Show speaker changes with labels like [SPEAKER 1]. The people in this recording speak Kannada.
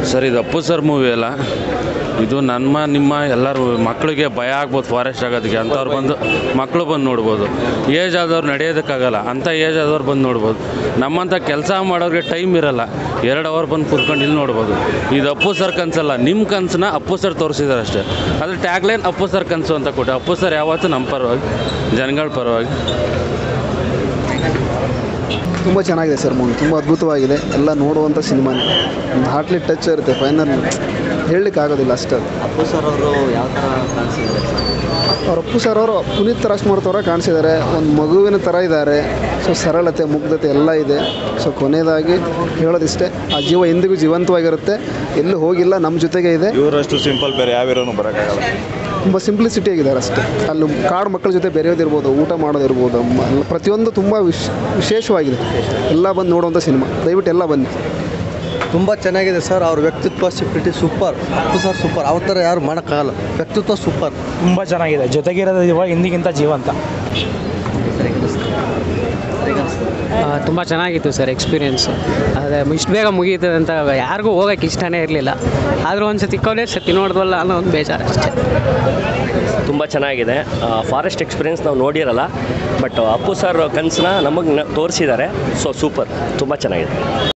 [SPEAKER 1] ಸರ್ ಇದು ಅಪ್ಪು ಸರ್ ಮೂವಿ ಅಲ್ಲ ಇದು ನಮ್ಮ ನಿಮ್ಮ ಎಲ್ಲರೂ ಮಕ್ಕಳಿಗೆ ಭಯ ಆಗ್ಬೋದು ಫಾರೆಸ್ಟ್ ಆಗೋದಕ್ಕೆ ಅಂಥವ್ರು ಬಂದು ಮಕ್ಕಳು ಬಂದು ನೋಡ್ಬೋದು ಏಜ್ ಆದವ್ರು ನಡೆಯೋದಕ್ಕಾಗಲ್ಲ ಅಂಥ ಏಜ್ ಆದವ್ರು ಬಂದು ನೋಡ್ಬೋದು ನಮ್ಮಂಥ ಕೆಲಸ ಮಾಡೋರಿಗೆ ಟೈಮ್ ಇರಲ್ಲ ಎರಡು ಅವರ್ ಬಂದು ಕೂತ್ಕೊಂಡು ಇಲ್ಲಿ ನೋಡ್ಬೋದು ಇದು ಅಪ್ಪು ಸರ್ ಕನಸಲ್ಲ ನಿಮ್ಮ ಕನಸನ್ನ ಅಪ್ಪು ಸರ್ ತೋರಿಸಿದ್ದಾರೆ ಅಷ್ಟೇ ಅದ್ರ ಟ್ಯಾಗ್ಲೈನ್ ಅಪ್ಪು ಸರ್ ಕನಸು ಅಂತ ಕೊಟ್ಟು ಅಪ್ಪು ಸರ್ ಯಾವತ್ತೂ ನಮ್ಮ ಪರವಾಗಿ ಜನಗಳ ಪರವಾಗಿ
[SPEAKER 2] ತುಂಬ ಚೆನ್ನಾಗಿದೆ ಸರ್ ಮೂವಿ ತುಂಬ ಅದ್ಭುತವಾಗಿದೆ ಎಲ್ಲ ನೋಡುವಂಥ ಸಿನಿಮಾನೇ ಒಂದು ಹಾರ್ಟ್ಲಿ ಟಚ್ ಇರುತ್ತೆ ಫೈನಲ್ ಹೇಳಲಿಕ್ಕೆ ಆಗೋದಿಲ್ಲ ಅಷ್ಟೇ ಅದು
[SPEAKER 3] ಅಪ್ಪು ಸರ್ ಅವರು ಯಾವ ಥರ ಕಾಣಿಸಿದ್ದಾರೆ
[SPEAKER 2] ಅವ್ರ ಅಪ್ಪು ಸರ್ ಅವರು ಪುನೀತ್ ರಾಜ್ಕುಮಾರ್ ಥರ ಕಾಣಿಸಿದ್ದಾರೆ ಒಂದು ಮಗುವಿನ ಥರ ಇದ್ದಾರೆ ಸೊ ಸರಳತೆ ಮುಗ್ಧತೆ ಎಲ್ಲ ಇದೆ ಸೊ ಕೊನೆಯದಾಗಿ ಹೇಳೋದಿಷ್ಟೇ ಆ ಜೀವ ಎಂದಿಗೂ ಜೀವಂತವಾಗಿರುತ್ತೆ ಎಲ್ಲೂ ಹೋಗಿಲ್ಲ ನಮ್ಮ ಜೊತೆಗೆ ಇದೆ
[SPEAKER 4] ಇವರಷ್ಟು ಸಿಂಪಲ್ ಬೇರೆ ಯಾವ ಹೀರೋನು ಬರೋಕ್ಕಾಗಲ್ಲ
[SPEAKER 2] ತುಂಬ ಸಿಂಪ್ಲಿಸಿಟಿ ಆಗಿದ್ದಾರೆ ಅಷ್ಟೇ ಅಲ್ಲಿ ಕಾಡು ಮಕ್ಕಳ ಜೊತೆ ಬೆರೆಯೋದಿರ್ಬೋದು ಊಟ ಮಾಡೋದಿರ್ಬೋದು ಮ- ಪ್ರತಿಯೊಂದು ತುಂಬ ವಿಶ್ ವಿಶೇಷವಾಗಿದೆ ಎಲ್ಲ ಬಂದು ನೋಡುವಂಥ ಸಿನಿಮಾ ದಯವಿಟ್ಟು ಎಲ್ಲ ಬನ್ನಿ
[SPEAKER 3] ತುಂಬ ಚೆನ್ನಾಗಿದೆ ಸರ್ ಅವ್ರ ವ್ಯಕ್ತಿತ್ವ ಸಿಕ್ಕಿಟಿ ಸೂಪರ್ ಅಪ್ಪು ಸರ್ ಸೂಪರ್ ಅವ್ರ ಥರ ಯಾರು ಮಾಡೋಕ್ಕಾಗಲ್ಲ ವ್ಯಕ್ತಿತ್ವ ಸೂಪರ್
[SPEAKER 5] ತುಂಬ ಚೆನ್ನಾಗಿದೆ ಜೊತೆಗಿರೋದು ಇವಾಗ ಹಿಂದಿಗಿಂತ ಜೀವಂತ
[SPEAKER 6] ತುಂಬ ಚೆನ್ನಾಗಿತ್ತು ಸರ್ ಎಕ್ಸ್ಪೀರಿಯೆನ್ಸು ಅದೇ ಇಷ್ಟು ಬೇಗ ಮುಗೀತದೆ ಅಂತ ಯಾರಿಗೂ ಹೋಗೋಕ್ಕೆ ಇಷ್ಟನೇ ಇರಲಿಲ್ಲ ಆದರೂ ಒಂದು ಸತಿ ಕೊನೆ ಸತಿ ನೋಡಿದ್ವಲ್ಲ ಅನ್ನೋ ಒಂದು ಬೇಜಾರು ಅಷ್ಟೇ
[SPEAKER 7] ತುಂಬ ಚೆನ್ನಾಗಿದೆ ಫಾರೆಸ್ಟ್ ಎಕ್ಸ್ಪೀರಿಯನ್ಸ್ ನಾವು ನೋಡಿರಲ್ಲ ಬಟ್ ಅಪ್ಪು ಸರ್ ಕನಸನ್ನ ನಮಗೆ ತೋರಿಸಿದ್ದಾರೆ ಸೊ ಸೂಪರ್ ತುಂಬ ಚೆನ್ನಾಗಿದೆ